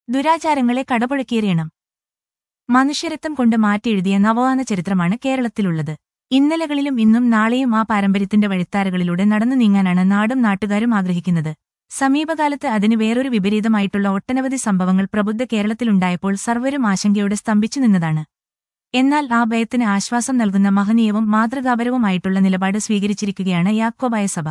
ദുരാചാരങ്ങളെ കടപുഴക്കിയെറിയണം മനുഷ്യരത്വം കൊണ്ട് മാറ്റിയെഴുതിയ നവോത്ഥാന ചരിത്രമാണ് കേരളത്തിലുള്ളത് ഇന്നലകളിലും ഇന്നും നാളെയും ആ പാരമ്പര്യത്തിന്റെ വഴിത്താരകളിലൂടെ നടന്നു നീങ്ങാനാണ് നാടും നാട്ടുകാരും ആഗ്രഹിക്കുന്നത് സമീപകാലത്ത് അതിന് വേറൊരു വിപരീതമായിട്ടുള്ള ഒട്ടനവധി സംഭവങ്ങൾ പ്രബുദ്ധ കേരളത്തിലുണ്ടായപ്പോൾ സർവരും ആശങ്കയോടെ സ്തംഭിച്ചു നിന്നതാണ് എന്നാൽ ആ ഭയത്തിന് ആശ്വാസം നൽകുന്ന മഹനീയവും മാതൃകാപരവുമായിട്ടുള്ള നിലപാട് സ്വീകരിച്ചിരിക്കുകയാണ് യാക്കോബായ സഭ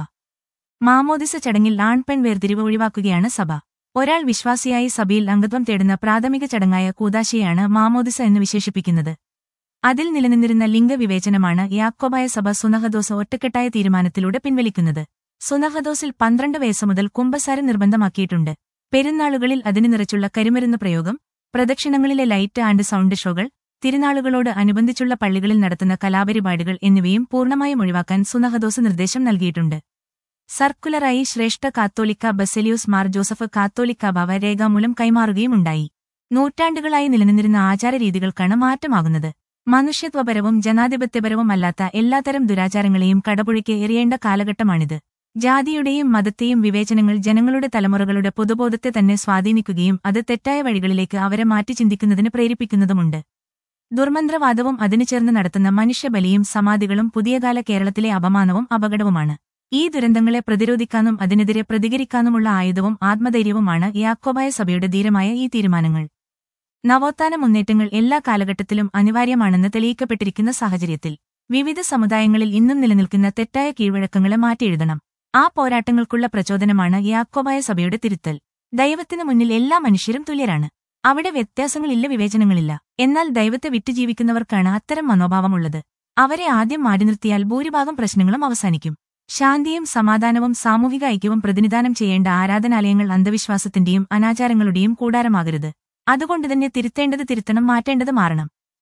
മാമോദിസ ചടങ്ങിൽ ആൺപെൺ വേർതിരിവ് ഒഴിവാക്കുകയാണ് സഭ ഒരാൾ വിശ്വാസിയായി സഭയിൽ അംഗത്വം തേടുന്ന പ്രാഥമിക ചടങ്ങായ കൂതാശയാണ് മാമോദിസ എന്ന് വിശേഷിപ്പിക്കുന്നത് അതിൽ നിലനിന്നിരുന്ന ലിംഗവിവേചനമാണ് യാക്കോബായ സഭ സുനഹദോസ് ഒറ്റക്കെട്ടായ തീരുമാനത്തിലൂടെ പിൻവലിക്കുന്നത് സുനഹദോസിൽ പന്ത്രണ്ട് വയസ്സ് മുതൽ കുംഭസാരം നിർബന്ധമാക്കിയിട്ടുണ്ട് പെരുന്നാളുകളിൽ അതിന് നിറച്ചുള്ള കരിമരുന്ന് പ്രയോഗം പ്രദക്ഷിണങ്ങളിലെ ലൈറ്റ് ആൻഡ് സൗണ്ട് ഷോകൾ തിരുനാളുകളോട് അനുബന്ധിച്ചുള്ള പള്ളികളിൽ നടത്തുന്ന കലാപരിപാടികൾ എന്നിവയും പൂർണ്ണമായും ഒഴിവാക്കാൻ സുനഹദോസ് നിർദ്ദേശം നൽകിയിട്ടുണ്ട് സർക്കുലറായി ശ്രേഷ്ഠ കാത്തോലിക്ക ബസലിയൂസ് മാർ ജോസഫ് കാത്തോലിക്ക ബാവ രേഖാമൂലം കൈമാറുകയുമുണ്ടായി നൂറ്റാണ്ടുകളായി നിലനിന്നിരുന്ന ആചാരരീതികൾക്കാണ് മാറ്റമാകുന്നത് മനുഷ്യത്വപരവും ജനാധിപത്യപരവും അല്ലാത്ത എല്ലാത്തരം ദുരാചാരങ്ങളെയും കടപുഴയ്ക്ക് എറിയേണ്ട കാലഘട്ടമാണിത് ജാതിയുടെയും മതത്തെയും വിവേചനങ്ങൾ ജനങ്ങളുടെ തലമുറകളുടെ പൊതുബോധത്തെ തന്നെ സ്വാധീനിക്കുകയും അത് തെറ്റായ വഴികളിലേക്ക് അവരെ മാറ്റി ചിന്തിക്കുന്നതിന് പ്രേരിപ്പിക്കുന്നതുമുണ്ട് ദുർമന്ത്രവാദവും അതിനു ചേർന്ന് നടത്തുന്ന മനുഷ്യബലിയും സമാധികളും പുതിയകാല കേരളത്തിലെ അപമാനവും അപകടവുമാണ് ഈ ദുരന്തങ്ങളെ പ്രതിരോധിക്കാനും അതിനെതിരെ പ്രതികരിക്കാനുമുള്ള ആയുധവും ആത്മധൈര്യവുമാണ് യാക്കോബായ സഭയുടെ ധീരമായ ഈ തീരുമാനങ്ങൾ നവോത്ഥാന മുന്നേറ്റങ്ങൾ എല്ലാ കാലഘട്ടത്തിലും അനിവാര്യമാണെന്ന് തെളിയിക്കപ്പെട്ടിരിക്കുന്ന സാഹചര്യത്തിൽ വിവിധ സമുദായങ്ങളിൽ ഇന്നും നിലനിൽക്കുന്ന തെറ്റായ കീഴ്വഴക്കങ്ങളെ മാറ്റിയെഴുതണം ആ പോരാട്ടങ്ങൾക്കുള്ള പ്രചോദനമാണ് യാക്കോബായ സഭയുടെ തിരുത്തൽ ദൈവത്തിനു മുന്നിൽ എല്ലാ മനുഷ്യരും തുല്യരാണ് അവിടെ വ്യത്യാസങ്ങളില്ല വിവേചനങ്ങളില്ല എന്നാൽ ദൈവത്തെ വിട്ടുജീവിക്കുന്നവർക്കാണ് അത്തരം മനോഭാവമുള്ളത് അവരെ ആദ്യം മാറ്റി നിർത്തിയാൽ ഭൂരിഭാഗം പ്രശ്നങ്ങളും അവസാനിക്കും ശാന്തിയും സമാധാനവും സാമൂഹിക ഐക്യവും പ്രതിനിധാനം ചെയ്യേണ്ട ആരാധനാലയങ്ങൾ അന്ധവിശ്വാസത്തിന്റെയും അനാചാരങ്ങളുടെയും കൂടാരമാകരുത് അതുകൊണ്ടുതന്നെ തിരുത്തേണ്ടത് തിരുത്തണം മാറ്റേണ്ടത് മാറണം